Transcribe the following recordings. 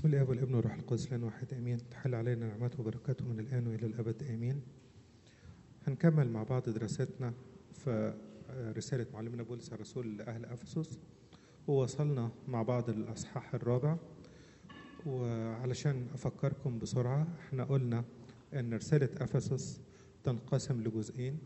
بسم الله والابن والروح القدس لان واحد امين تحل علينا نعمته وبركاته من الان والى الابد امين هنكمل مع بعض دراستنا في رسالة معلمنا بولس الرسول لأهل أفسس ووصلنا مع بعض الأصحاح الرابع وعلشان أفكركم بسرعة احنا قلنا أن رسالة أفسس تنقسم لجزئين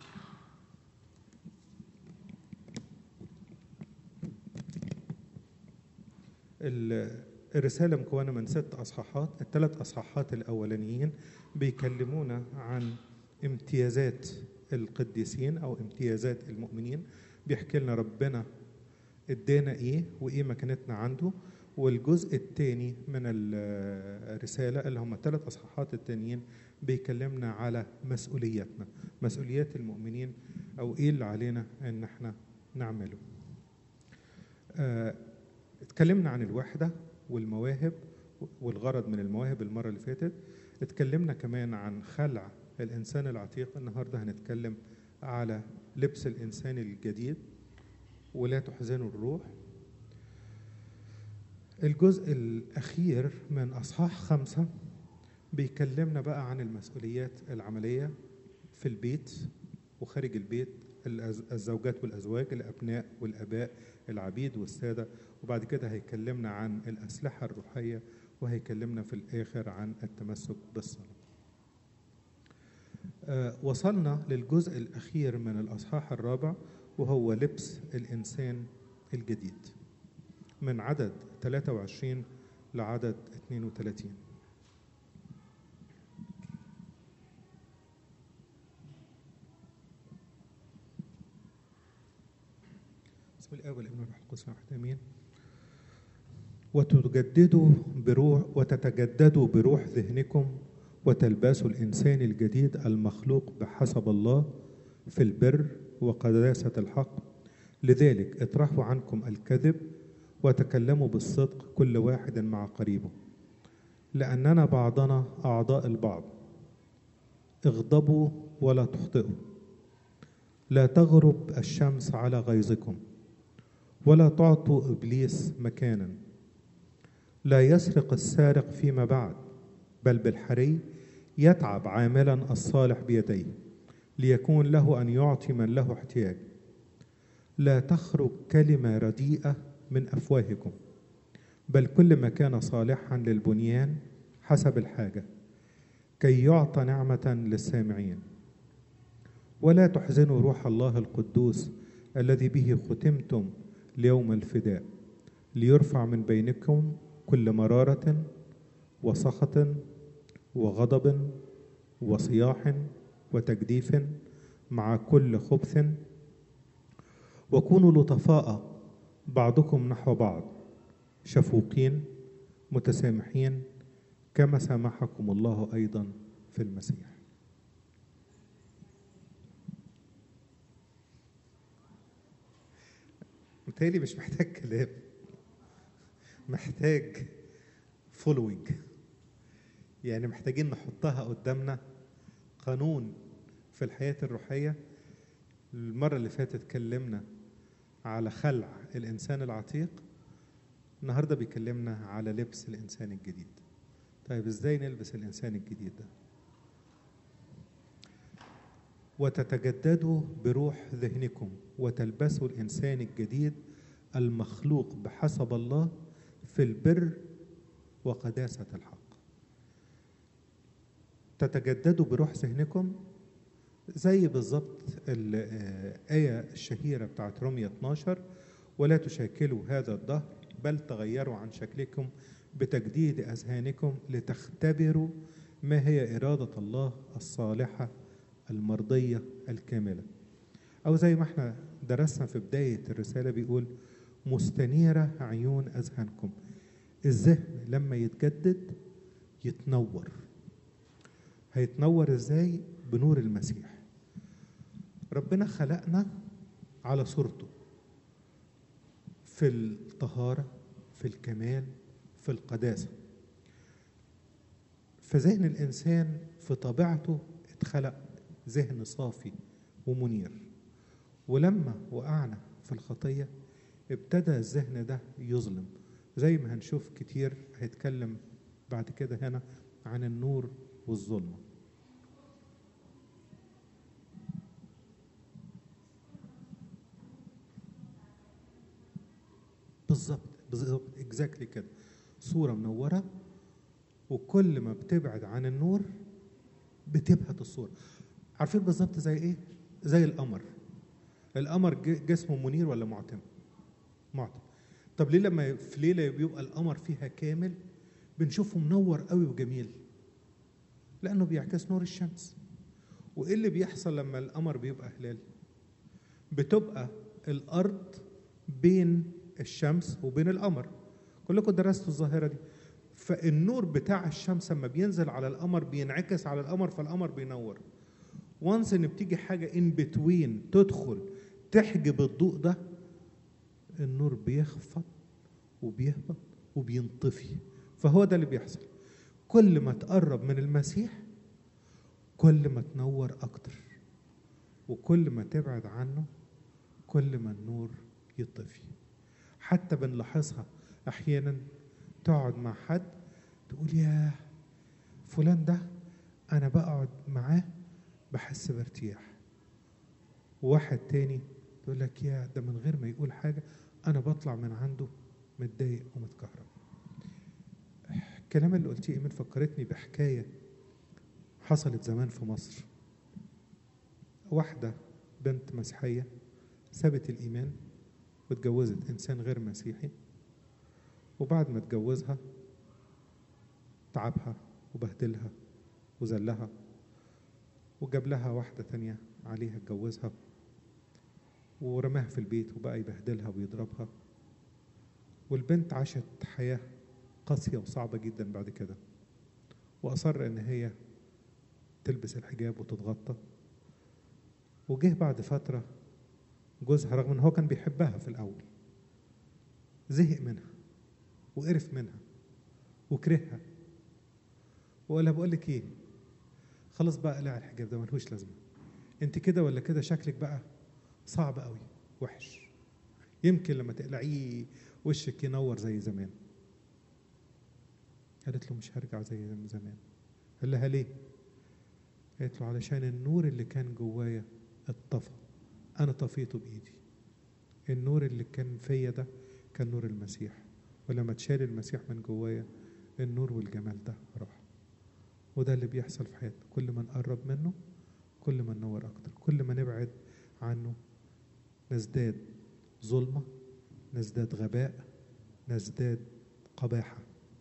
الرسالة مكونة من ست أصحاحات الثلاث أصحاحات الأولانيين بيكلمونا عن امتيازات القديسين أو امتيازات المؤمنين بيحكي لنا ربنا ادانا ايه وايه مكانتنا عنده والجزء الثاني من الرسالة اللي هم الثلاث أصحاحات التانيين بيكلمنا على مسؤولياتنا مسؤوليات المؤمنين أو إيه اللي علينا إن احنا نعمله اه اتكلمنا عن الوحدة والمواهب والغرض من المواهب المرة اللي فاتت اتكلمنا كمان عن خلع الإنسان العتيق النهاردة هنتكلم على لبس الإنسان الجديد ولا تحزنوا الروح الجزء الأخير من أصحاح خمسة بيكلمنا بقى عن المسؤوليات العملية في البيت وخارج البيت الزوجات والأزواج الأبناء والأباء العبيد والسادة وبعد كده هيكلمنا عن الأسلحة الروحية وهيكلمنا في الآخر عن التمسك بالصلاة آه وصلنا للجزء الأخير من الأصحاح الرابع وهو لبس الإنسان الجديد من عدد 23 لعدد 32 بسم الله والابن والروح القدس واحد امين وتجددوا بروح وتتجددوا بروح ذهنكم وتلبسوا الانسان الجديد المخلوق بحسب الله في البر وقداسه الحق لذلك اطرحوا عنكم الكذب وتكلموا بالصدق كل واحد مع قريبه لاننا بعضنا اعضاء البعض اغضبوا ولا تخطئوا لا تغرب الشمس على غيظكم ولا تعطوا ابليس مكانا لا يسرق السارق فيما بعد بل بالحري يتعب عاملا الصالح بيديه ليكون له ان يعطي من له احتياج لا تخرج كلمه رديئه من افواهكم بل كل ما كان صالحا للبنيان حسب الحاجه كي يعطى نعمه للسامعين ولا تحزنوا روح الله القدوس الذي به ختمتم ليوم الفداء ليرفع من بينكم كل مرارة وسخط وغضب وصياح وتجديف مع كل خبث وكونوا لطفاء بعضكم نحو بعض شفوقين متسامحين كما سامحكم الله أيضا في المسيح متهيألي مش محتاج كلام محتاج فولوينج يعني محتاجين نحطها قدامنا قانون في الحياة الروحية المرة اللي فاتت اتكلمنا على خلع الإنسان العتيق النهاردة بيكلمنا على لبس الإنسان الجديد طيب إزاي نلبس الإنسان الجديد ده وتتجددوا بروح ذهنكم وتلبسوا الإنسان الجديد المخلوق بحسب الله في البر وقداسة الحق تتجددوا بروح ذهنكم زي بالظبط الآية الشهيرة بتاعت رومية 12 ولا تشاكلوا هذا الدهر بل تغيروا عن شكلكم بتجديد أذهانكم لتختبروا ما هي إرادة الله الصالحة المرضية الكاملة أو زي ما احنا درسنا في بداية الرسالة بيقول مستنيرة عيون أذهانكم الذهن لما يتجدد يتنور هيتنور ازاي بنور المسيح ربنا خلقنا على صورته في الطهارة في الكمال في القداسة فذهن الإنسان في طبيعته اتخلق ذهن صافي ومنير ولما وقعنا في الخطية ابتدى الذهن ده يظلم زي ما هنشوف كتير هيتكلم بعد كده هنا عن النور والظلمه بالظبط بالظبط اكزاكتلي كده صوره منوره وكل ما بتبعد عن النور بتبهت الصوره عارفين بالظبط زي ايه زي القمر القمر ج- جسمه منير ولا معتم معتم طب ليه لما في ليله بيبقى القمر فيها كامل بنشوفه منور قوي وجميل لانه بيعكس نور الشمس وايه اللي بيحصل لما القمر بيبقى هلال بتبقى الارض بين الشمس وبين القمر كلكم درستوا الظاهره دي فالنور بتاع الشمس لما بينزل على القمر بينعكس على القمر فالقمر بينور وانس ان بتيجي حاجه ان بتوين تدخل تحجب الضوء ده النور بيخفض وبيهبط وبينطفي فهو ده اللي بيحصل كل ما تقرب من المسيح كل ما تنور اكتر وكل ما تبعد عنه كل ما النور يطفي حتى بنلاحظها احيانا تقعد مع حد تقول يا فلان ده انا بقعد معاه بحس بارتياح وواحد تاني يقول لك يا ده من غير ما يقول حاجه انا بطلع من عنده متضايق ومتكهرب الكلام اللي قلتيه ايمن فكرتني بحكايه حصلت زمان في مصر واحده بنت مسيحيه سابت الايمان واتجوزت انسان غير مسيحي وبعد ما اتجوزها تعبها وبهدلها وذلها وجاب لها واحدة تانية عليها اتجوزها ورماها في البيت وبقى يبهدلها ويضربها والبنت عاشت حياة قاسية وصعبة جدا بعد كده وأصر إن هي تلبس الحجاب وتتغطى وجه بعد فترة جوزها رغم إن هو كان بيحبها في الأول زهق منها وقرف منها وكرهها وقال بقول لك ايه خلاص بقى قلع الحجاب ده ملهوش لازمه انت كده ولا كده شكلك بقى صعب قوي وحش يمكن لما تقلعيه وشك ينور زي زمان قالت له مش هرجع زي زمان قال لها ليه قالت له علشان النور اللي كان جوايا اتطفى انا طفيته بايدي النور اللي كان فيا ده كان نور المسيح ولما تشال المسيح من جوايا النور والجمال ده راح وده اللي بيحصل في حياتنا كل ما نقرب منه كل ما ننور اكتر كل ما نبعد عنه نزداد ظلمة نزداد غباء نزداد قباحة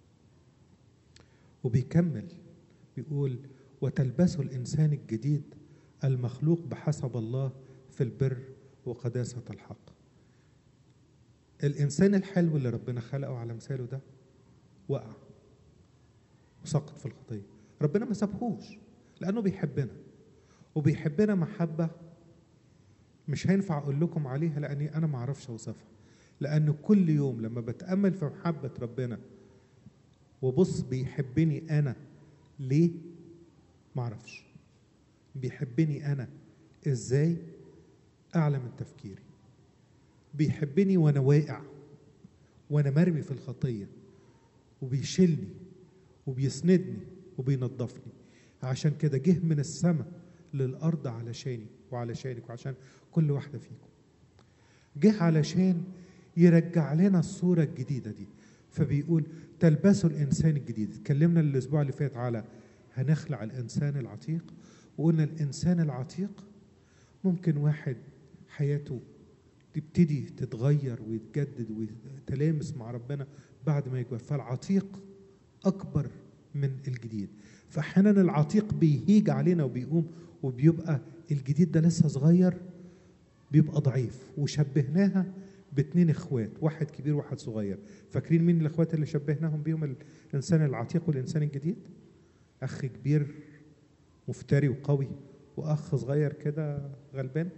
وبيكمل بيقول وتلبسه الإنسان الجديد المخلوق بحسب الله في البر وقداسة الحق الإنسان الحلو اللي ربنا خلقه على مثاله ده وقع وسقط في الخطية ربنا ما سابهوش لأنه بيحبنا وبيحبنا محبة مش هينفع أقول لكم عليها لأني أنا ما أعرفش أوصفها لأن كل يوم لما بتأمل في محبة ربنا وبص بيحبني أنا ليه ما أعرفش بيحبني أنا إزاي أعلى من تفكيري بيحبني وأنا واقع وأنا مرمي في الخطية وبيشيلني وبيسندني وبينظفني عشان كده جه من السماء للأرض علشاني وعلشانك وعشان كل واحدة فيكم جه علشان يرجع لنا الصورة الجديدة دي فبيقول تلبسوا الإنسان الجديد اتكلمنا الأسبوع اللي فات على هنخلع الإنسان العتيق وقلنا الإنسان العتيق ممكن واحد حياته تبتدي تتغير ويتجدد ويتلامس مع ربنا بعد ما يكبر فالعتيق أكبر من الجديد فأحيانا العتيق بيهيج علينا وبيقوم وبيبقى الجديد ده لسه صغير بيبقى ضعيف وشبهناها باتنين اخوات واحد كبير وواحد صغير فاكرين مين الاخوات اللي شبهناهم بيهم الانسان العتيق والانسان الجديد اخ كبير مفتري وقوي واخ صغير كده غلبان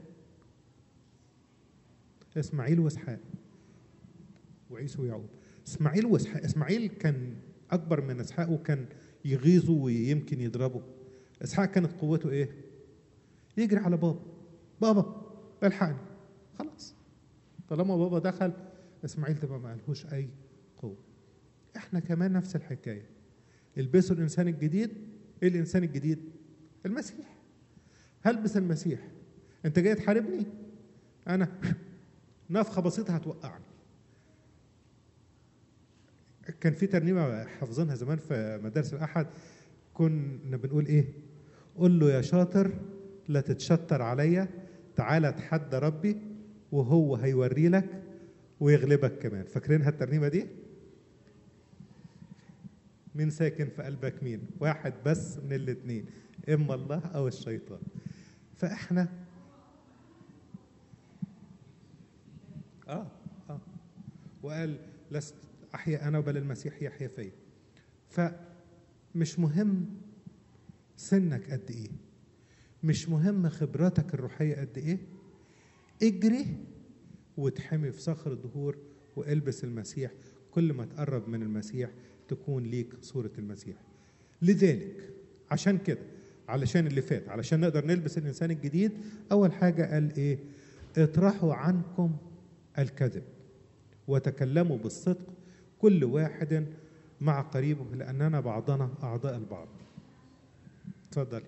اسماعيل واسحاق وعيسو ويعقوب اسماعيل واسحاق اسماعيل كان اكبر من اسحاق وكان يغيظه ويمكن يضربه اسحاق كانت قوته ايه يجري على بابا بابا الحقني خلاص طالما بابا دخل اسماعيل تبقى ما قالهوش اي قوه احنا كمان نفس الحكايه البسوا الانسان الجديد ايه الانسان الجديد المسيح هلبس المسيح انت جاي تحاربني انا نفخه بسيطه هتوقعني كان في ترنيمه حافظينها زمان في مدارس الاحد كنا بنقول ايه قول له يا شاطر لا تتشطر عليا تعالى اتحدى ربي وهو هيوري لك ويغلبك كمان فاكرينها الترنيمه دي مين ساكن في قلبك مين واحد بس من الاثنين اما الله او الشيطان فاحنا اه اه وقال لست احيا انا بل المسيح يحيا فيا فمش مهم سنك قد ايه مش مهم خبراتك الروحيه قد ايه اجري وتحمي في صخر الدهور والبس المسيح كل ما تقرب من المسيح تكون ليك صورة المسيح لذلك عشان كده علشان اللي فات علشان نقدر نلبس الإنسان الجديد أول حاجة قال إيه اطرحوا عنكم الكذب وتكلموا بالصدق كل واحد مع قريبه لأننا بعضنا أعضاء البعض تفضلي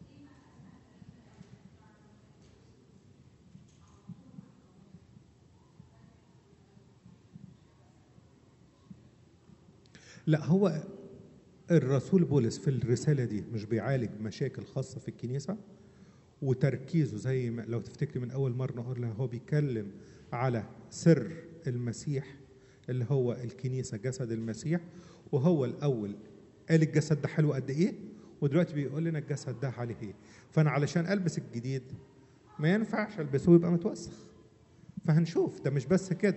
لا هو الرسول بولس في الرسالة دي مش بيعالج مشاكل خاصة في الكنيسة وتركيزه زي ما لو تفتكري من أول مرة قلنا هو بيتكلم على سر المسيح اللي هو الكنيسة جسد المسيح وهو الأول قال الجسد ده حلو قد إيه ودلوقتي بيقول لنا الجسد ده عليه إيه فأنا علشان ألبس الجديد ما ينفعش ألبسه ويبقى متوسخ فهنشوف ده مش بس كده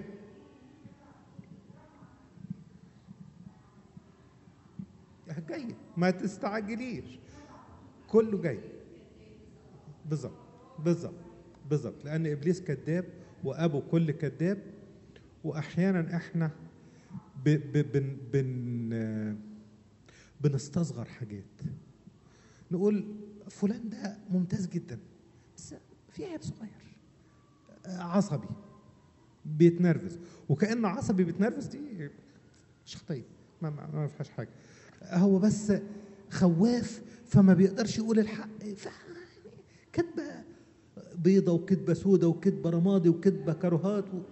جاي ما تستعجليش كله جاي بالظبط بالظبط بالظبط لان ابليس كذاب وابو كل كذاب واحيانا احنا ب ب بن بن بنستصغر حاجات نقول فلان ده ممتاز جدا بس في عيب صغير عصبي بيتنرفز وكأن عصبي بيتنرفز دي شخطيه ما ما, ما فيهاش حاجه هو بس خواف فما بيقدرش يقول الحق كذبة بيضة وكذبة سودة وكذبة رمادي وكذبة كرهات و...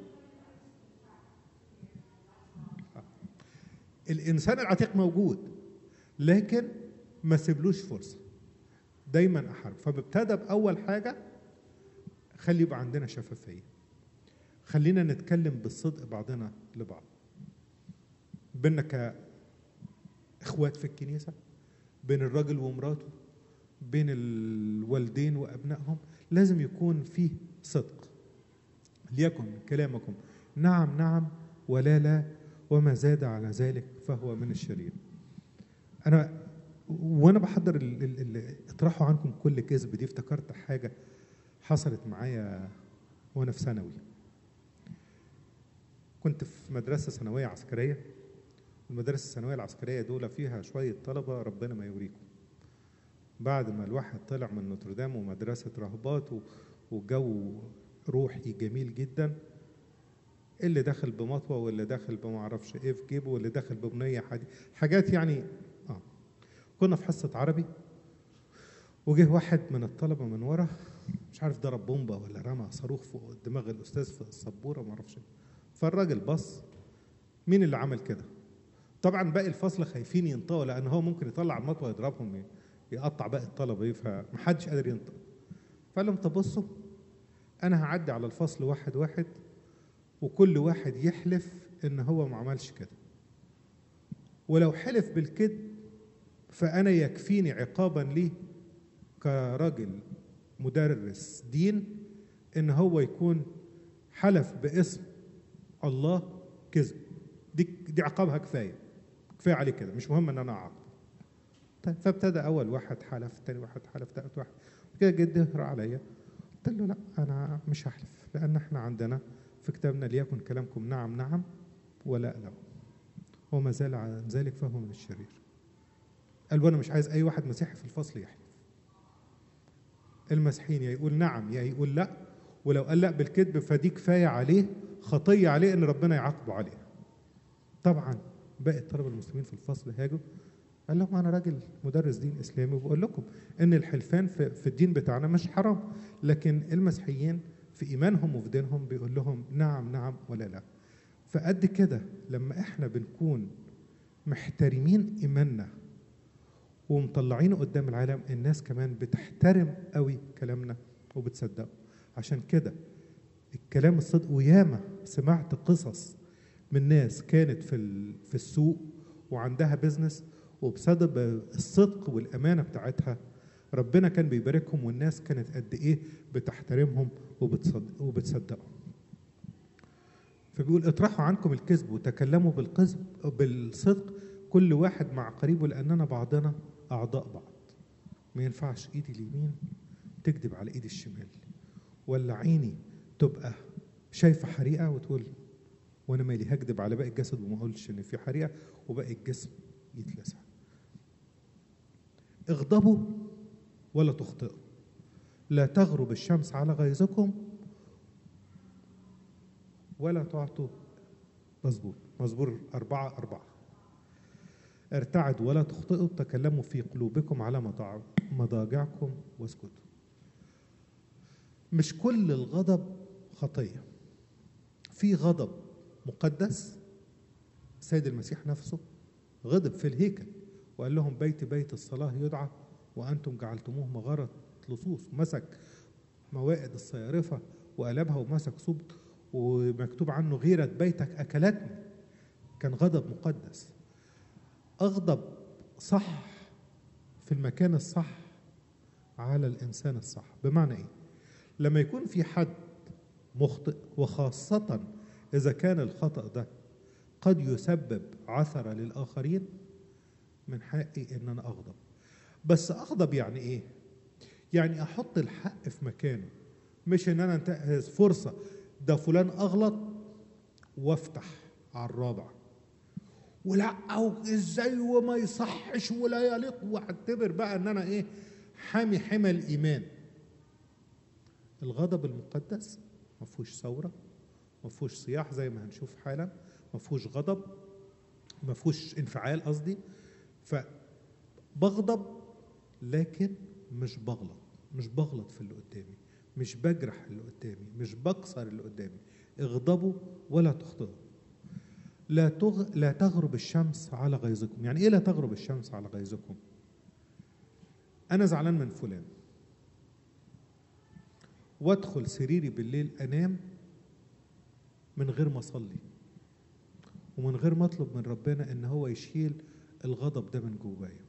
الإنسان العتيق موجود لكن ما سيبلوش فرصة دايما أحارب فبابتدى بأول حاجة خلي يبقى عندنا شفافية خلينا نتكلم بالصدق بعضنا لبعض بينا ك اخوات في الكنيسه بين الراجل ومراته بين الوالدين وابنائهم لازم يكون فيه صدق ليكن كلامكم نعم نعم ولا لا وما زاد على ذلك فهو من الشرير انا وانا بحضر ال- ال- ال- اطرحوا عنكم كل كذب دي افتكرت حاجه حصلت معايا وانا في ثانوي كنت في مدرسه ثانويه عسكريه المدارس الثانويه العسكريه دول فيها شويه طلبه ربنا ما يوريكم بعد ما الواحد طلع من نوتردام ومدرسه رهبات و- وجو روحي جميل جدا اللي داخل بمطوه واللي داخل بما اعرفش ايه في جيبه واللي داخل ببنيه حديد حاجات يعني اه كنا في حصه عربي وجه واحد من الطلبه من ورا مش عارف ضرب بومبا ولا رمى صاروخ فوق دماغ الاستاذ في السبوره ما اعرفش إيه. فالراجل بص مين اللي عمل كده طبعا باقي الفصل خايفين ينطقوا لان هو ممكن يطلع المطوه يضربهم ي- يقطع باقي الطلبه ايه فمحدش قادر ينطق فقال لهم طب بصوا انا هعدي على الفصل واحد واحد وكل واحد يحلف ان هو ما عملش كده ولو حلف بالكذب فانا يكفيني عقابا ليه كراجل مدرس دين ان هو يكون حلف باسم الله كذب دي دي عقابها كفايه كفايه عليه كده مش مهم ان انا اعاقب طيب فابتدى اول واحد حلف تاني واحد حلف تالت واحد كده جد يهرى عليا قلت له لا انا مش هحلف لان احنا عندنا في كتابنا ليكن كلامكم نعم نعم ولا لا وما زال عن ذلك فهو من الشرير قال وانا مش عايز اي واحد مسيحي في الفصل يحلف المسيحيين يا يقول نعم يا يقول لا ولو قال لا بالكذب فدي كفايه عليه خطيه عليه ان ربنا يعاقبه عليها طبعا باقي الطلبه المسلمين في الفصل هاجوا قال لهم انا راجل مدرس دين اسلامي وبقول لكم ان الحلفان في, في الدين بتاعنا مش حرام لكن المسيحيين في ايمانهم وفي دينهم بيقول لهم نعم نعم ولا لا فقد كده لما احنا بنكون محترمين ايماننا ومطلعينه قدام العالم الناس كمان بتحترم قوي كلامنا وبتصدقه عشان كده الكلام الصدق وياما سمعت قصص من ناس كانت في ال- في السوق وعندها بيزنس وبسبب الصدق والامانه بتاعتها ربنا كان بيباركهم والناس كانت قد ايه بتحترمهم وبتصدق وبتصدقهم فبيقول اطرحوا عنكم الكذب وتكلموا بالكذب بالصدق كل واحد مع قريبه لاننا بعضنا اعضاء بعض ما ينفعش ايدي اليمين تكذب على ايدي الشمال ولا عيني تبقى شايفه حريقه وتقول وانا مالي هكذب على باقي الجسد وما اقولش ان في حريقه وباقي الجسم يتلسع اغضبوا ولا تخطئوا لا تغرب الشمس على غيظكم ولا تعطوا مزبور مزبور أربعة أربعة ارتعدوا ولا تخطئوا تكلموا في قلوبكم على مضاع- مضاجعكم واسكتوا مش كل الغضب خطية في غضب مقدس السيد المسيح نفسه غضب في الهيكل وقال لهم بيت بيت الصلاة يدعى وأنتم جعلتموه مغارة لصوص مسك موائد الصيارفة وقلبها ومسك صوب ومكتوب عنه غيرة بيتك أكلتني كان غضب مقدس أغضب صح في المكان الصح على الإنسان الصح بمعنى إيه؟ لما يكون في حد مخطئ وخاصة إذا كان الخطأ ده قد يسبب عثرة للآخرين من حقي إن أنا أغضب بس أغضب يعني إيه؟ يعني أحط الحق في مكانه مش إن أنا انتهز فرصة ده فلان أغلط وافتح على الرابع ولا او ازاي وما يصحش ولا يليق واعتبر بقى ان انا ايه حامي حمى الايمان الغضب المقدس ما فيهوش ثوره ما فيهوش صياح زي ما هنشوف حالا ما فيهوش غضب ما فيهوش انفعال قصدي فبغضب لكن مش بغلط مش بغلط في اللي قدامي مش بجرح اللي قدامي مش بكسر اللي قدامي اغضبوا ولا تخطئوا لا تغ... لا تغرب الشمس على غيظكم يعني ايه لا تغرب الشمس على غيظكم انا زعلان من فلان وادخل سريري بالليل انام من غير ما اصلي ومن غير ما اطلب من ربنا ان هو يشيل الغضب ده من جوايا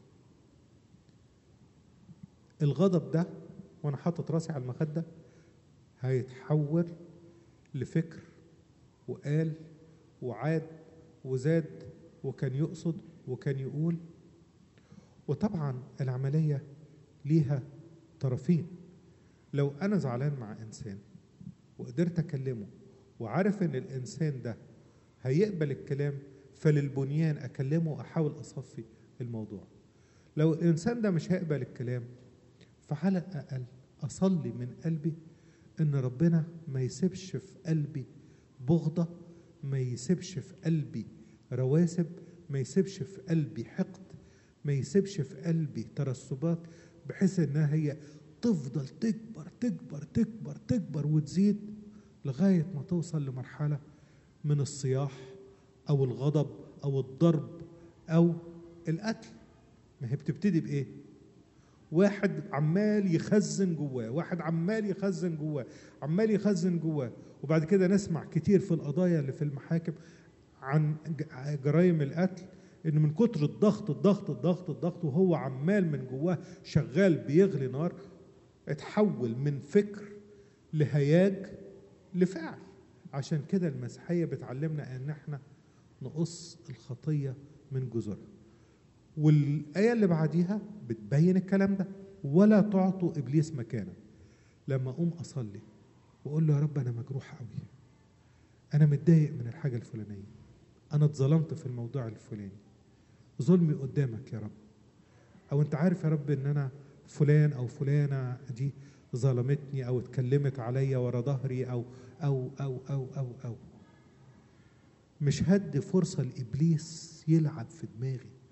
الغضب ده وانا حاطط راسي على المخده هيتحول لفكر وقال وعاد وزاد وكان يقصد وكان يقول وطبعا العملية ليها طرفين لو أنا زعلان مع إنسان وقدرت أكلمه وعارف إن الإنسان ده هيقبل الكلام فللبنيان أكلمه وأحاول أصفي الموضوع لو الإنسان ده مش هيقبل الكلام فعلى الأقل أصلي من قلبي إن ربنا ما يسيبش في قلبي بغضة ما يسيبش في قلبي رواسب ما يسيبش في قلبي حقد ما يسيبش في قلبي ترسبات بحيث انها هي تفضل تكبر تكبر تكبر تكبر وتزيد لغايه ما توصل لمرحله من الصياح او الغضب او الضرب او القتل ما هي بتبتدي بايه واحد عمال يخزن جواه واحد عمال يخزن جواه عمال يخزن جواه وبعد كده نسمع كتير في القضايا اللي في المحاكم عن ج- جرائم القتل ان من كتر الضغط الضغط الضغط الضغط وهو عمال من جواه شغال بيغلي نار اتحول من فكر لهياج لفعل عشان كده المسيحيه بتعلمنا ان احنا نقص الخطيه من جذورها والآية اللي بعديها بتبين الكلام ده ولا تعطوا إبليس مكانا لما أقوم أصلي وأقول له يا رب أنا مجروح قوي أنا متضايق من الحاجة الفلانية أنا اتظلمت في الموضوع الفلاني ظلمي قدامك يا رب أو أنت عارف يا رب إن أنا فلان أو فلانة دي ظلمتني أو اتكلمت عليا ورا ظهري أو أو أو أو أو أو مش هدي فرصة لإبليس يلعب في دماغي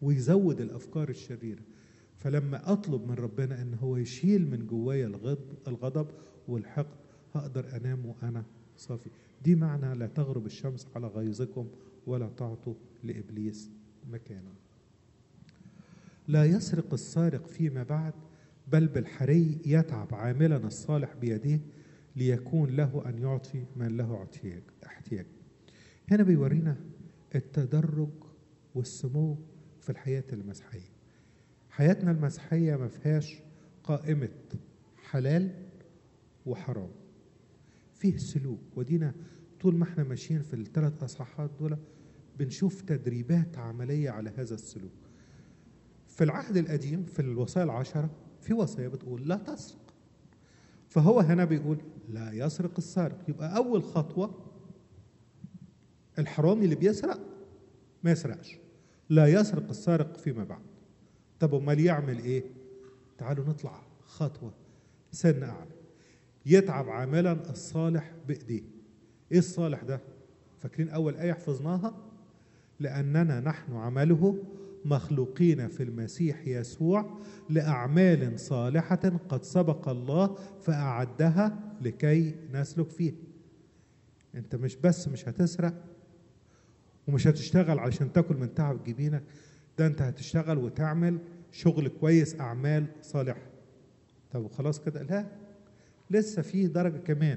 ويزود الافكار الشريره فلما اطلب من ربنا ان هو يشيل من جوايا الغضب الغضب والحقد هقدر انام وانا صافي دي معنى لا تغرب الشمس على غيظكم ولا تعطوا لابليس مكانا لا يسرق السارق فيما بعد بل بالحري يتعب عاملا الصالح بيديه ليكون له ان يعطي من له احتياج احتياج هنا بيورينا التدرج والسمو في الحياه المسيحيه حياتنا المسيحيه ما فيهاش قائمه حلال وحرام فيه سلوك ودينا طول ما احنا ماشيين في الثلاث اصحاحات دول بنشوف تدريبات عمليه على هذا السلوك في العهد القديم في الوصايا العشره في وصيه بتقول لا تسرق فهو هنا بيقول لا يسرق السارق يبقى اول خطوه الحرامي اللي بيسرق ما يسرقش لا يسرق السارق فيما بعد طب امال يعمل ايه تعالوا نطلع خطوه سن اعلى يتعب عاملا الصالح بايديه ايه الصالح ده فاكرين اول ايه حفظناها لاننا نحن عمله مخلوقين في المسيح يسوع لاعمال صالحه قد سبق الله فاعدها لكي نسلك فيها انت مش بس مش هتسرق ومش هتشتغل علشان تاكل من تعب جبينك ده انت هتشتغل وتعمل شغل كويس اعمال صالحه طب خلاص كده لا لسه في درجه كمان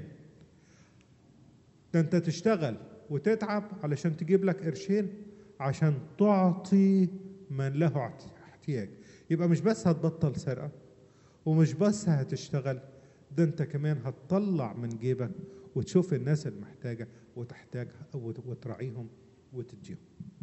ده انت تشتغل وتتعب علشان تجيب لك قرشين عشان تعطي من له احتياج يبقى مش بس هتبطل سرقه ومش بس هتشتغل ده انت كمان هتطلع من جيبك وتشوف الناس المحتاجه وتحتاجها وتراعيهم وتديهم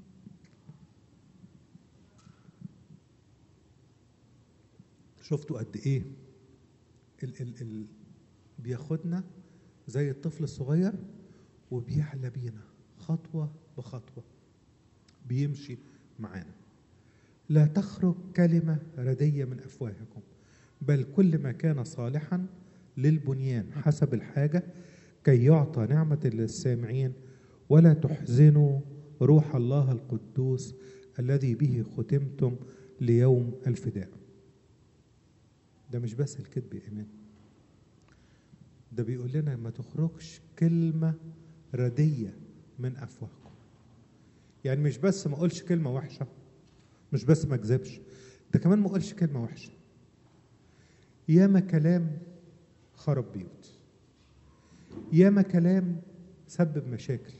شفتوا قد ايه ال ال ال بياخدنا زي الطفل الصغير وبيعلى بينا خطوة بخطوة بيمشي معانا لا تخرج كلمة ردية من أفواهكم بل كل ما كان صالحا للبنيان حسب الحاجة كي يعطى نعمة للسامعين ولا تحزنوا روح الله القدوس الذي به ختمتم ليوم الفداء ده مش بس الكذب يا إيمان ده بيقول لنا ما تخرجش كلمة ردية من أفواهكم يعني مش بس ما أقولش كلمة وحشة مش بس ما أكذبش ده كمان ما أقولش كلمة وحشة ياما كلام خرب بيوت ياما كلام سبب مشاكل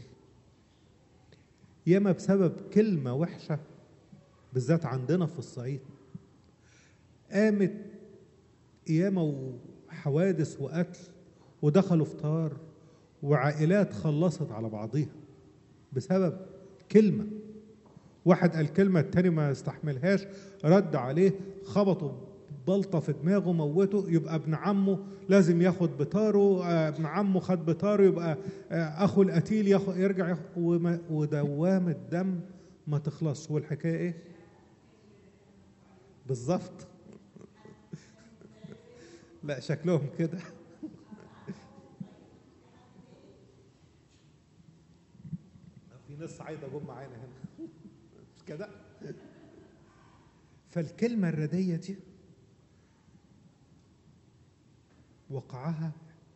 ياما بسبب كلمة وحشة بالذات عندنا في الصعيد قامت ياما وحوادث وقتل ودخلوا في طار وعائلات خلصت على بعضيها بسبب كلمة واحد قال كلمة التاني ما استحملهاش رد عليه خبطه بلطة في دماغه موته يبقى ابن عمه لازم ياخد بطاره ابن عمه خد بطاره يبقى اخو القتيل ياخد يرجع ياخد ودوام الدم ما تخلصش والحكايه ايه بالظبط لا شكلهم كده في ناس عايزه جم معانا هنا مش كده فالكلمه الرديه دي وقعها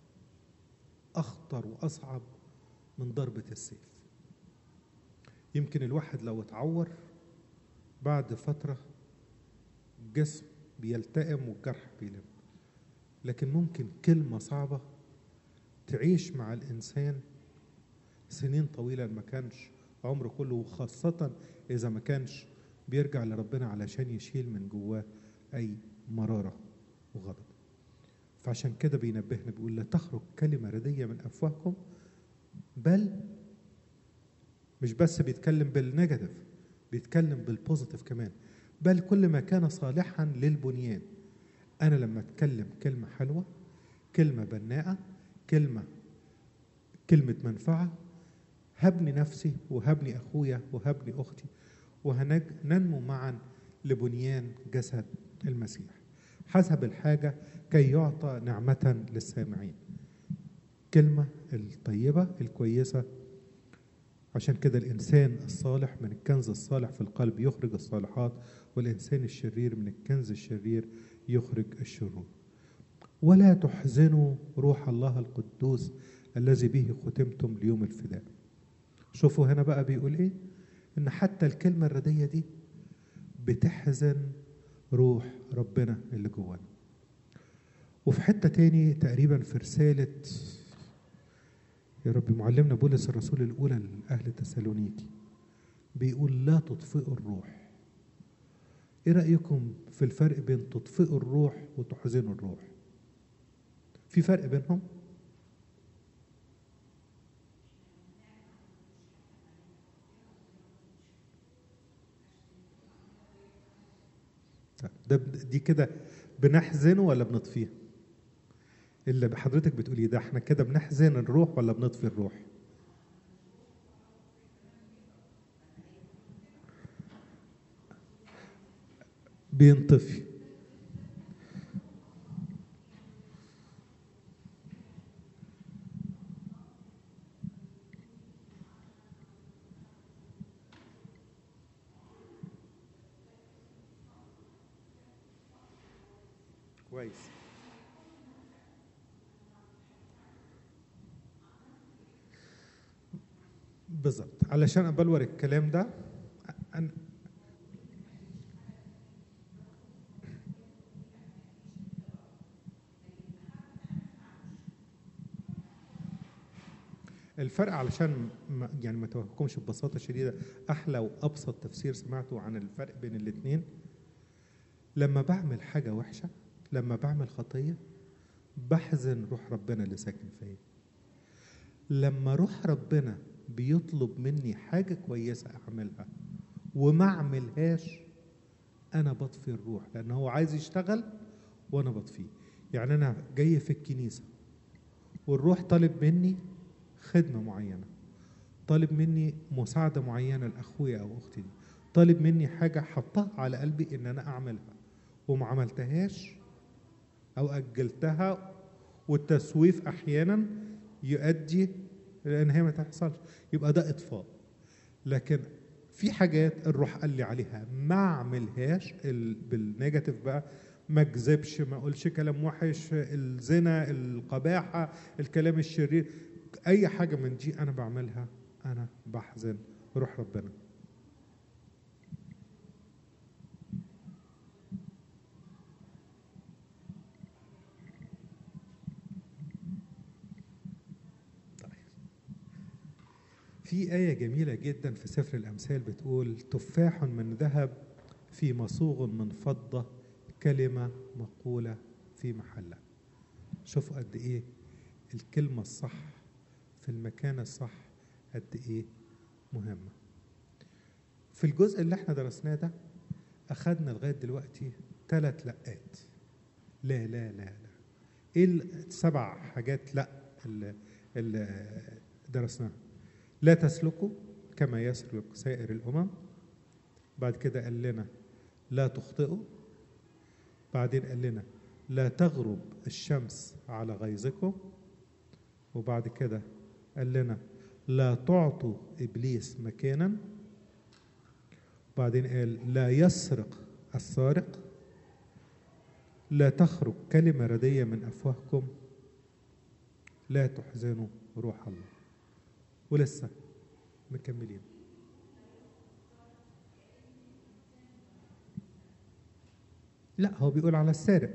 اخطر واصعب من ضربه السيف يمكن الواحد لو اتعور بعد فتره الجسم بيلتئم والجرح بيلم لكن ممكن كلمه صعبه تعيش مع الانسان سنين طويله ما كانش عمره كله وخاصه اذا ما كانش بيرجع لربنا علشان يشيل من جواه اي مراره وغضب فعشان كده بينبهنا بيقول لا تخرج كلمة ردية من أفواهكم بل مش بس بيتكلم بالنيجاتيف بيتكلم بالبوزيتيف كمان بل كل ما كان صالحا للبنيان أنا لما أتكلم كلمة حلوة كلمة بناءة كلمة كلمة منفعة هبني نفسي وهبني أخويا وهبني أختي وهننمو معا لبنيان جسد المسيح حسب الحاجة كي يعطى نعمة للسامعين كلمة الطيبة الكويسة عشان كده الإنسان الصالح من الكنز الصالح في القلب يخرج الصالحات والإنسان الشرير من الكنز الشرير يخرج الشرور ولا تحزنوا روح الله القدوس الذي به ختمتم ليوم الفداء شوفوا هنا بقى بيقول ايه ان حتى الكلمة الردية دي بتحزن روح ربنا اللي جوانا وفي حتة تاني تقريبا في رسالة يا رب معلمنا بولس الرسول الأولى لأهل تسالونيكي بيقول لا تطفئوا الروح ايه رأيكم في الفرق بين تطفئوا الروح وتحزنوا الروح في فرق بينهم ده دي كده بنحزنه ولا بنطفيه اللي حضرتك بتقولي ده احنا كده بنحزن الروح ولا بنطفي الروح بينطفي كويس بالظبط علشان ابلور الكلام ده أنا الفرق علشان ما يعني ما توهمكمش ببساطه شديده احلى وابسط تفسير سمعته عن الفرق بين الاثنين لما بعمل حاجه وحشه لما بعمل خطيه بحزن روح ربنا اللي ساكن فيا لما روح ربنا بيطلب مني حاجه كويسه اعملها وما اعملهاش انا بطفي الروح لان هو عايز يشتغل وانا بطفيه يعني انا جاي في الكنيسه والروح طالب مني خدمه معينه طالب مني مساعده معينه لاخويا او اختي دي طالب مني حاجه حطها على قلبي ان انا اعملها وما عملتهاش او اجلتها والتسويف احيانا يؤدي لان هي ما تحصلش يبقى ده اطفاء لكن في حاجات الروح قال لي عليها ما اعملهاش بالنيجاتيف بقى ما اكذبش ما اقولش كلام وحش الزنا القباحه الكلام الشرير اي حاجه من دي انا بعملها انا بحزن روح ربنا في آية جميلة جدا في سفر الأمثال بتقول تفاح من ذهب في مصوغ من فضة كلمة مقولة في محلها شوفوا قد إيه الكلمة الصح في المكان الصح قد إيه مهمة في الجزء اللي احنا درسناه ده أخدنا لغاية دلوقتي ثلاث لقات لا لا لا لا ايه السبع حاجات لا اللي, اللي درسناها لا تسلكوا كما يسلك سائر الامم بعد كده قال لنا لا تخطئوا بعدين قال لنا لا تغرب الشمس على غيظكم وبعد كده قال لنا لا تعطوا ابليس مكانا بعدين قال لا يسرق السارق لا تخرج كلمه رديه من افواهكم لا تحزنوا روح الله ولسه مكملين لا هو بيقول على السارق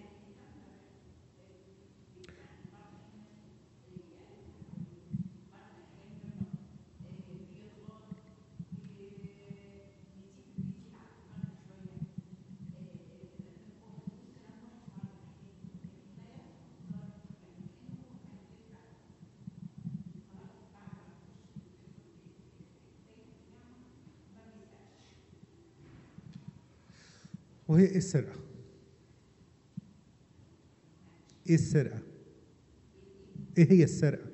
وهي ايه السرقه ايه السرقه ايه هي السرقه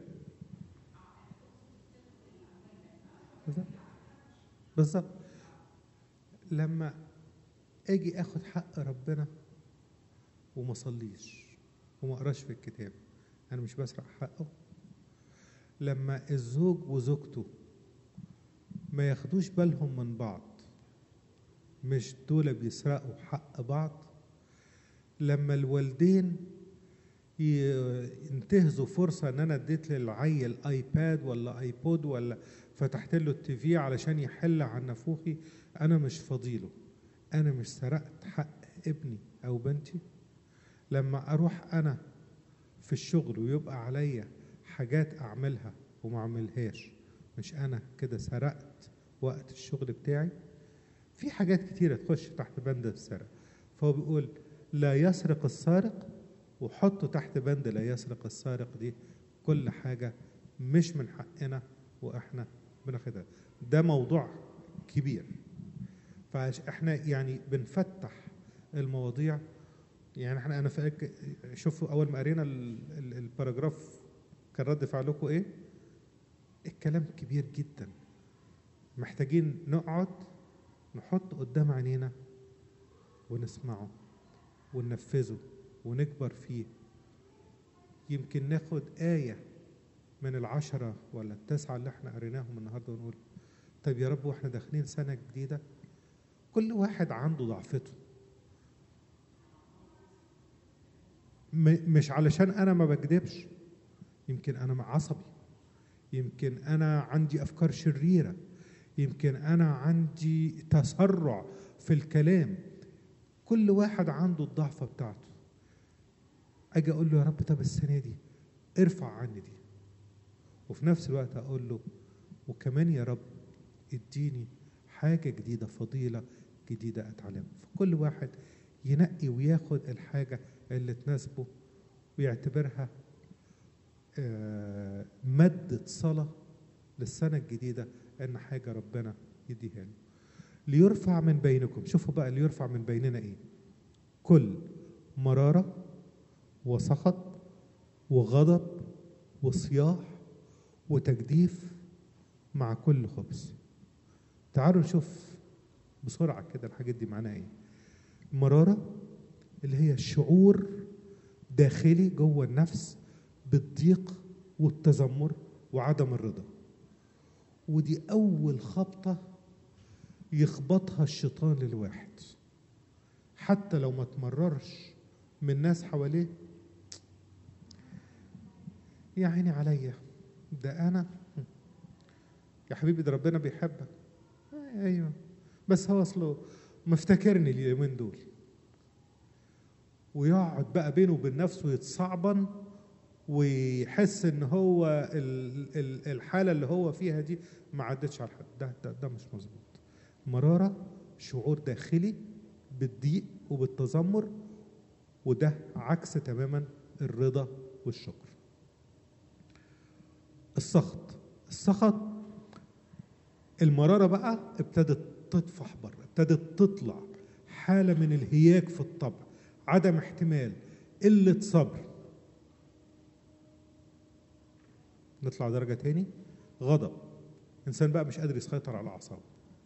بالظبط بالظبط لما اجي اخد حق ربنا وما اصليش وما اقراش في الكتاب انا مش بسرق حقه لما الزوج وزوجته ما ياخدوش بالهم من بعض مش دول بيسرقوا حق بعض لما الوالدين ي- ينتهزوا فرصة ان انا اديت للعيل ايباد ولا ايبود ولا فتحت له التي في علشان يحل عن نافوخي انا مش فضيله انا مش سرقت حق ابني او بنتي لما اروح انا في الشغل ويبقى عليا حاجات اعملها وما اعملهاش مش انا كده سرقت وقت الشغل بتاعي في حاجات كتيرة تخش تحت بند السرقة فهو بيقول لا يسرق السارق وحطوا تحت بند لا يسرق السارق دي كل حاجة مش من حقنا وإحنا بناخدها ده موضوع كبير فاحنا يعني بنفتح المواضيع يعني احنا انا فاكر شوفوا اول ما قرينا ال- ال- الباراجراف كان رد فعلكم ايه؟ الكلام كبير جدا محتاجين نقعد نحط قدام عينينا ونسمعه وننفذه ونكبر فيه يمكن ناخد آية من العشرة ولا التسعة اللي احنا قريناهم النهاردة ونقول طيب يا رب واحنا داخلين سنة جديدة كل واحد عنده ضعفته م- مش علشان انا ما بكذبش يمكن انا عصبي يمكن انا عندي افكار شريره يمكن انا عندي تسرع في الكلام كل واحد عنده الضعفه بتاعته اجي اقول له يا رب طب السنه دي ارفع عني دي وفي نفس الوقت اقول له وكمان يا رب اديني حاجه جديده فضيله جديده اتعلمها فكل واحد ينقي وياخد الحاجه اللي تناسبه ويعتبرها آه، مادة صلاة للسنة الجديدة إن حاجة ربنا يديها له ليرفع من بينكم شوفوا بقى ليرفع من بيننا إيه كل مرارة وسخط وغضب وصياح وتجديف مع كل خبز تعالوا نشوف بسرعة كده الحاجات دي معناها إيه المرارة اللي هي شعور داخلي جوه النفس بالضيق والتذمر وعدم الرضا ودي أول خبطة يخبطها الشيطان للواحد حتى لو ما تمررش من ناس حواليه يا عيني عليا ده أنا يا حبيبي ده ربنا بيحبك آه، أيوه بس هو أصله مفتكرني اليومين دول ويقعد بقى بينه وبين نفسه يتصعبن ويحس ان هو ال- ال- الحاله اللي هو فيها دي ما عدتش على حد ده ده, ده مش مظبوط مراره شعور داخلي بالضيق وبالتذمر وده عكس تماما الرضا والشكر السخط السخط المراره بقى ابتدت تطفح بره ابتدت تطلع حاله من الهياج في الطبع عدم احتمال قله صبر نطلع درجة تاني غضب إنسان بقى مش قادر يسيطر على أعصابه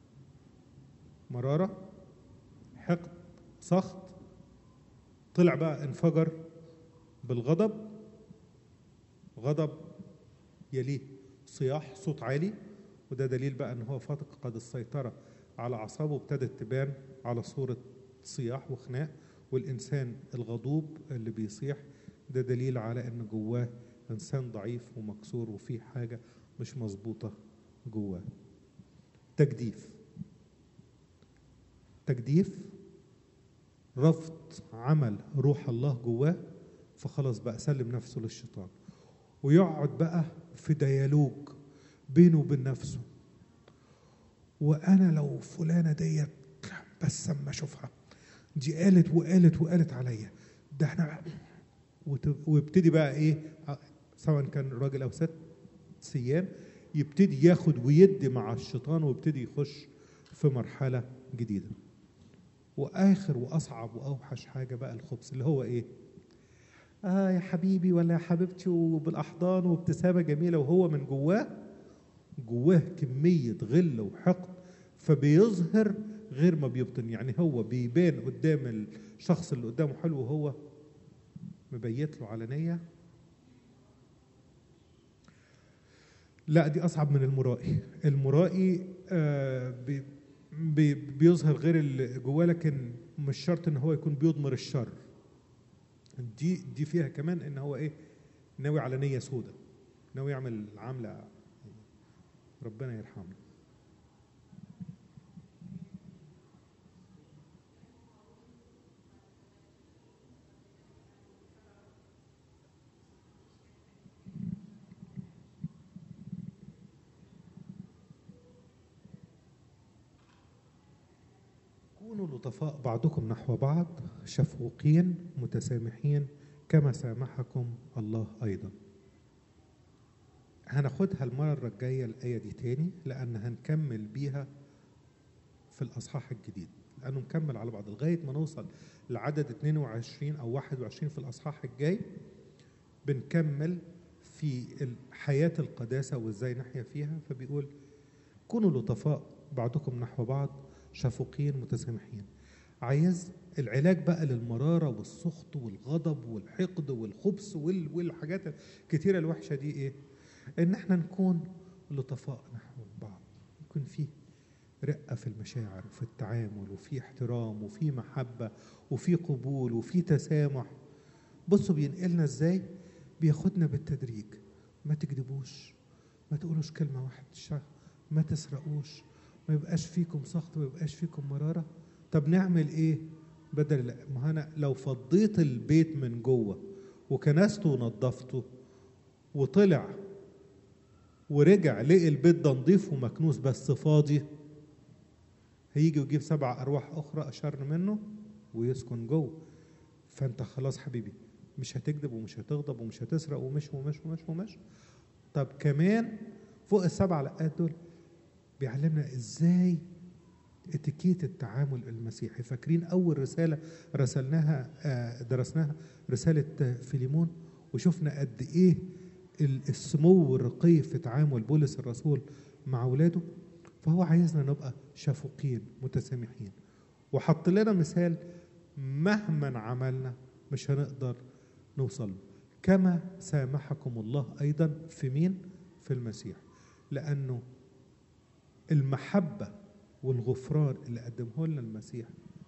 مرارة حقد سخط طلع بقى انفجر بالغضب غضب يليه صياح صوت عالي وده دليل بقى ان هو فقد السيطرة على أعصابه وابتدت تبان على صورة صياح وخناق والإنسان الغضوب اللي بيصيح ده دليل على ان جواه انسان ضعيف ومكسور وفيه حاجه مش مظبوطه جواه تجديف تجديف رفض عمل روح الله جواه فخلاص بقى سلم نفسه للشيطان ويقعد بقى في ديالوج بينه وبين نفسه وانا لو فلانه ديت بس اما اشوفها دي قالت وقالت وقالت عليا ده احنا وت- ويبتدي بقى ايه سواء كان راجل او ست سيان يبتدي ياخد ويدي مع الشيطان ويبتدي يخش في مرحله جديده واخر واصعب واوحش حاجه بقى الخبز اللي هو ايه اه يا حبيبي ولا يا حبيبتي وبالاحضان وابتسامه جميله وهو من جواه جواه كميه غل وحقد فبيظهر غير ما بيبطن يعني هو بيبان قدام الشخص اللي قدامه حلو وهو مبيت له علنيه لا دي اصعب من المرائي المرائي آه بي بي بيظهر غير اللي جواه لكن مش شرط ان هو يكون بيضمر الشر دي دي فيها كمان ان هو ايه ناوي على نيه سودة ناوي يعمل عامله ربنا يرحمنا كونوا لطفاء بعضكم نحو بعض شفوقين متسامحين كما سامحكم الله أيضا هناخدها المرة الجاية الآية دي تاني لأن هنكمل بيها في الأصحاح الجديد لأنه مكمل على بعض لغاية ما نوصل لعدد 22 أو 21 في الأصحاح الجاي بنكمل في حياة القداسة وإزاي نحيا فيها فبيقول كونوا لطفاء بعضكم نحو بعض شفوقين متسامحين عايز العلاج بقى للمرارة والسخط والغضب والحقد والخبث وال- والحاجات الكتيرة الوحشة دي إيه؟ إن إحنا نكون لطفاء نحو بعض يكون فيه رقة في المشاعر وفي التعامل وفي احترام وفي محبة وفي قبول وفي تسامح بصوا بينقلنا ازاي بياخدنا بالتدريج ما تكذبوش ما تقولوش كلمة واحدة ما تسرقوش ما يبقاش فيكم سخط ما يبقاش فيكم مرارة طب نعمل ايه بدل لا ما انا لو فضيت البيت من جوه وكنسته ونظفته وطلع ورجع لقي البيت ده نضيف ومكنوس بس فاضي هيجي ويجيب سبع ارواح اخرى اشر منه ويسكن جوه فانت خلاص حبيبي مش هتكذب ومش هتغضب ومش هتسرق ومش ومش ومش ومش طب كمان فوق السبع لقات دول بيعلمنا ازاي اتيكيت التعامل المسيحي فاكرين اول رساله رسلناها آه، درسناها رساله فيليمون وشفنا قد ايه السمو والرقي في تعامل بولس الرسول مع اولاده فهو عايزنا نبقى شفوقين متسامحين وحط لنا مثال مهما عملنا مش هنقدر نوصل له كما سامحكم الله ايضا في مين في المسيح لانه المحبه والغفران اللي قدمه لنا المسيح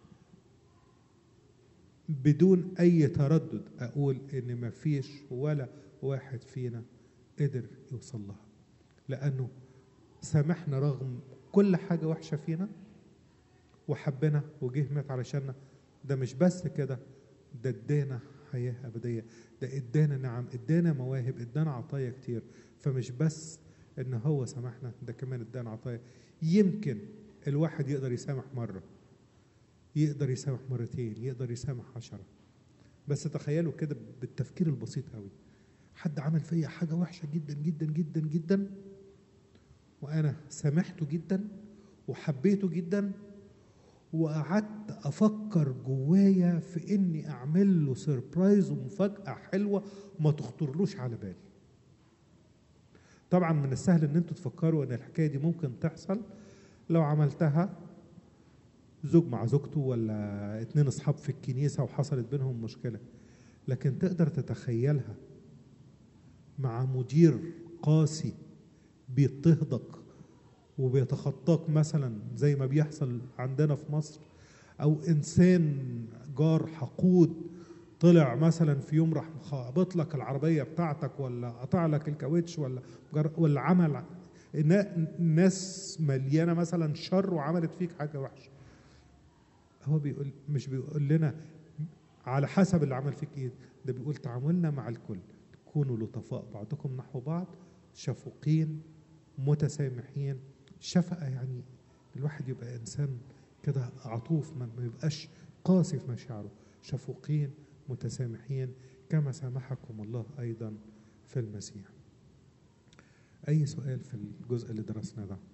بدون اي تردد اقول ان ما فيش ولا واحد فينا قدر يوصل لها لانه سامحنا رغم كل حاجه وحشه فينا وحبنا وجه مات علشاننا ده مش بس كده ده ادانا حياه ابديه ده ادانا نعم ادانا مواهب ادانا عطايا كتير فمش بس ان هو سامحنا ده كمان ادانا عطايا يمكن الواحد يقدر يسامح مره يقدر يسامح مرتين يقدر يسامح عشرة بس تخيلوا كده بالتفكير البسيط قوي حد عمل فيا حاجة وحشة جدا جدا جدا جدا وأنا سامحته جدا وحبيته جدا وقعدت أفكر جوايا في إني أعمل له سربرايز ومفاجأة حلوة ما تخطرلوش على بالي طبعا من السهل ان انتوا تفكروا ان الحكايه دي ممكن تحصل لو عملتها زوج مع زوجته ولا اتنين اصحاب في الكنيسه وحصلت بينهم مشكله لكن تقدر تتخيلها مع مدير قاسي بيضطهدك وبيتخطاك مثلا زي ما بيحصل عندنا في مصر او انسان جار حقود طلع مثلا في يوم راح خابط لك العربيه بتاعتك ولا قطع لك الكاوتش ولا جر- ولا عمل نا- ناس مليانه مثلا شر وعملت فيك حاجه وحشه هو بيقول مش بيقول لنا على حسب اللي عمل فيك ايه ده بيقول تعاملنا مع الكل كونوا لطفاء بعضكم نحو بعض شفوقين متسامحين شفقة يعني الواحد يبقى إنسان كده عطوف ما ما يبقاش قاسي في مشاعره شفوقين متسامحين كما سامحكم الله أيضا في المسيح أي سؤال في الجزء اللي درسناه ده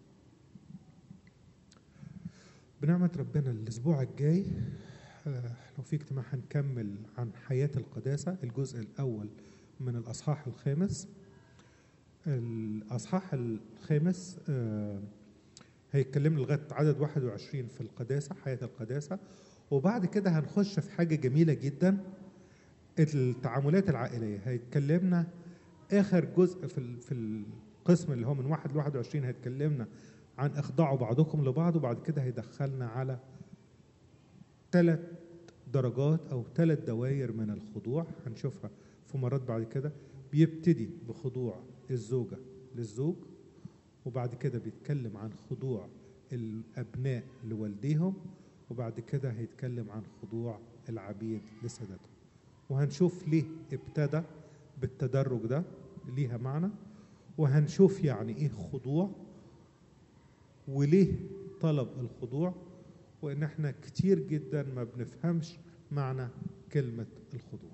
بنعمة ربنا الأسبوع الجاي آه، لو في اجتماع هنكمل عن حياة القداسة الجزء الأول من الأصحاح الخامس الأصحاح الخامس آه، هيتكلمنا لغاية عدد 21 في القداسة حياة القداسة وبعد كده هنخش في حاجة جميلة جدا التعاملات العائلية هيتكلمنا آخر جزء في ال- في القسم اللي هو من 1 ل 21 هيتكلمنا عن اخضعوا بعضكم لبعض وبعد كده هيدخلنا على ثلاث درجات او ثلاث دوائر من الخضوع هنشوفها في مرات بعد كده بيبتدي بخضوع الزوجه للزوج وبعد كده بيتكلم عن خضوع الابناء لوالديهم وبعد كده هيتكلم عن خضوع العبيد لسادتهم وهنشوف ليه ابتدى بالتدرج ده ليها معنى وهنشوف يعني ايه خضوع وليه طلب الخضوع وان احنا كتير جدا ما بنفهمش معنى كلمة الخضوع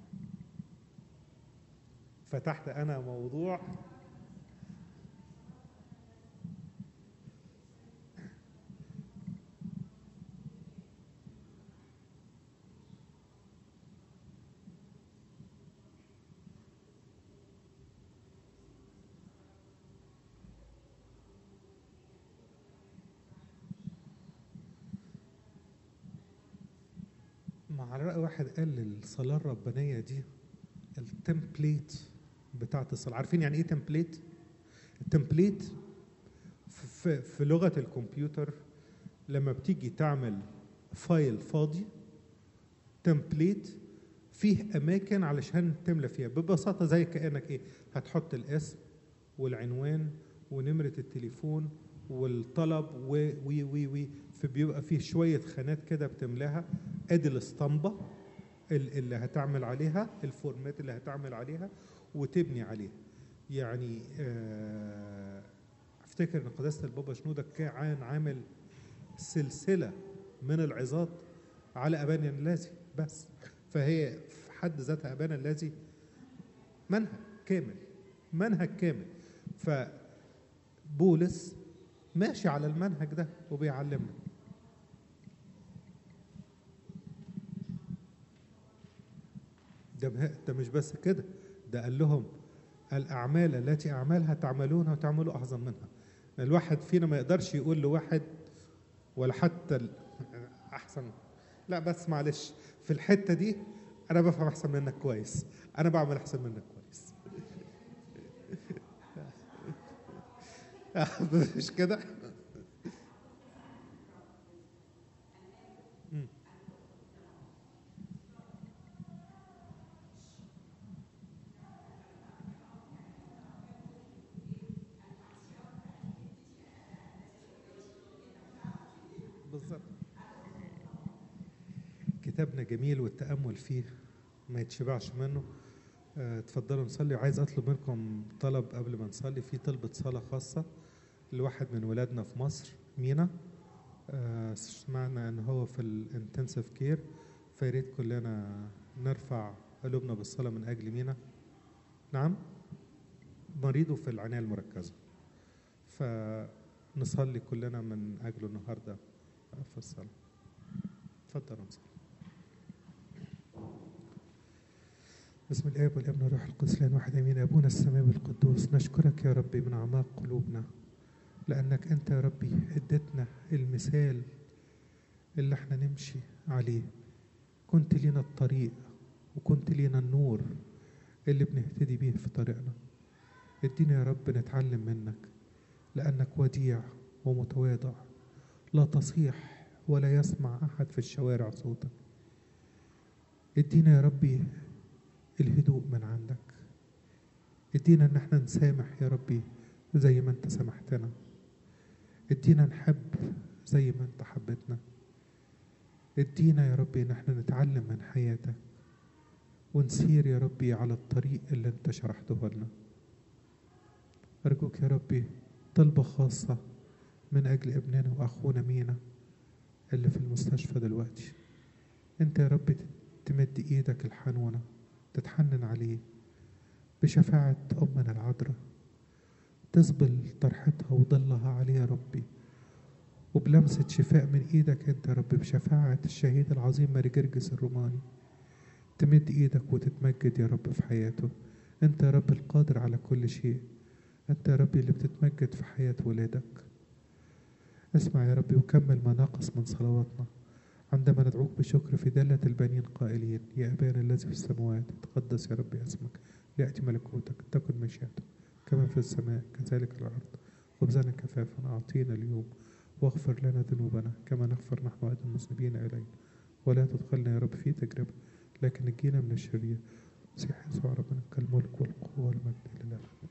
فتحت انا موضوع مع رأي واحد قال الصلاة الربانية دي التمبليت بتاعت الصلاة عارفين يعني ايه تمبليت؟ التمبليت في, في لغة الكمبيوتر لما بتيجي تعمل فايل فاضي تمبليت فيه أماكن علشان تملى فيها ببساطة زي كأنك إيه هتحط الاسم والعنوان ونمرة التليفون والطلب و وي وي وي فبيبقى فيه شوية خانات كده بتملاها ادي الاسطمبة اللي هتعمل عليها الفورمات اللي هتعمل عليها وتبني عليها يعني آه، افتكر ان قداسة البابا شنودة كان عامل سلسلة من العظات على أبانا الذي بس فهي في حد ذاتها أبانا الذي منهج كامل منهج كامل فبولس ماشي على المنهج ده وبيعلمنا ده ده مش بس كده ده قال لهم الأعمال التي أعمالها تعملونها وتعملوا أعظم منها الواحد فينا ما يقدرش يقول لواحد ولا حتى أحسن لا بس معلش في الحتة دي أنا بفهم أحسن منك كويس أنا بعمل أحسن منك كويس مش كده بالظبط كتابنا جميل والتأمل فيه ما يتشبعش منه آه، اتفضلوا نصلي وعايز اطلب منكم طلب قبل ما نصلي في طلبة صلاة خاصة لواحد من ولادنا في مصر مينا آه، سمعنا ان هو في الانتنسيف كير فياريت كلنا نرفع قلوبنا بالصلاة من اجل مينا نعم مريضه في العناية المركزة فنصلي كلنا من اجله النهارده في الصلاة اتفضل نصلي بسم الآب والابن والروح القدس لان واحد امين ابونا السماوي القدوس نشكرك يا ربي من اعماق قلوبنا لانك انت يا ربي اديتنا المثال اللي احنا نمشي عليه كنت لينا الطريق وكنت لينا النور اللي بنهتدي بيه في طريقنا ادينا يا رب نتعلم منك لانك وديع ومتواضع لا تصيح ولا يسمع احد في الشوارع صوتك ادينا يا ربي الهدوء من عندك ادينا ان احنا نسامح يا ربي زي ما انت سامحتنا ادينا نحب زي ما انت حبتنا ادينا يا ربي ان احنا نتعلم من حياتك ونسير يا ربي على الطريق اللي انت شرحته لنا ارجوك يا ربي طلبة خاصة من اجل ابننا واخونا مينا اللي في المستشفى دلوقتي انت يا رب تمد ايدك الحنونة تتحنن عليه بشفاعة أمنا العذراء تسبل طرحتها وظلها عليه يا ربي وبلمسة شفاء من إيدك أنت يا رب بشفاعة الشهيد العظيم ماري جرجس الروماني تمد إيدك وتتمجد يا رب في حياته أنت يا رب القادر على كل شيء أنت يا ربي اللي بتتمجد في حياة ولادك اسمع يا ربي وكمل ما ناقص من صلواتنا عندما ندعوك بشكر في دالة البنين قائلين يا أبانا الذي في السماوات تقدس يا ربي اسمك ليأتي ملكوتك تكن مشيئتك كما في السماء كذلك الأرض خبزنا كفافا أعطينا اليوم واغفر لنا ذنوبنا كما نغفر نحن أيضا المذنبين إلينا ولا تدخلنا يا رب في تجربة لكن نجينا من الشرير مسيح يسوع ربنا الملك والقوة والمجد لله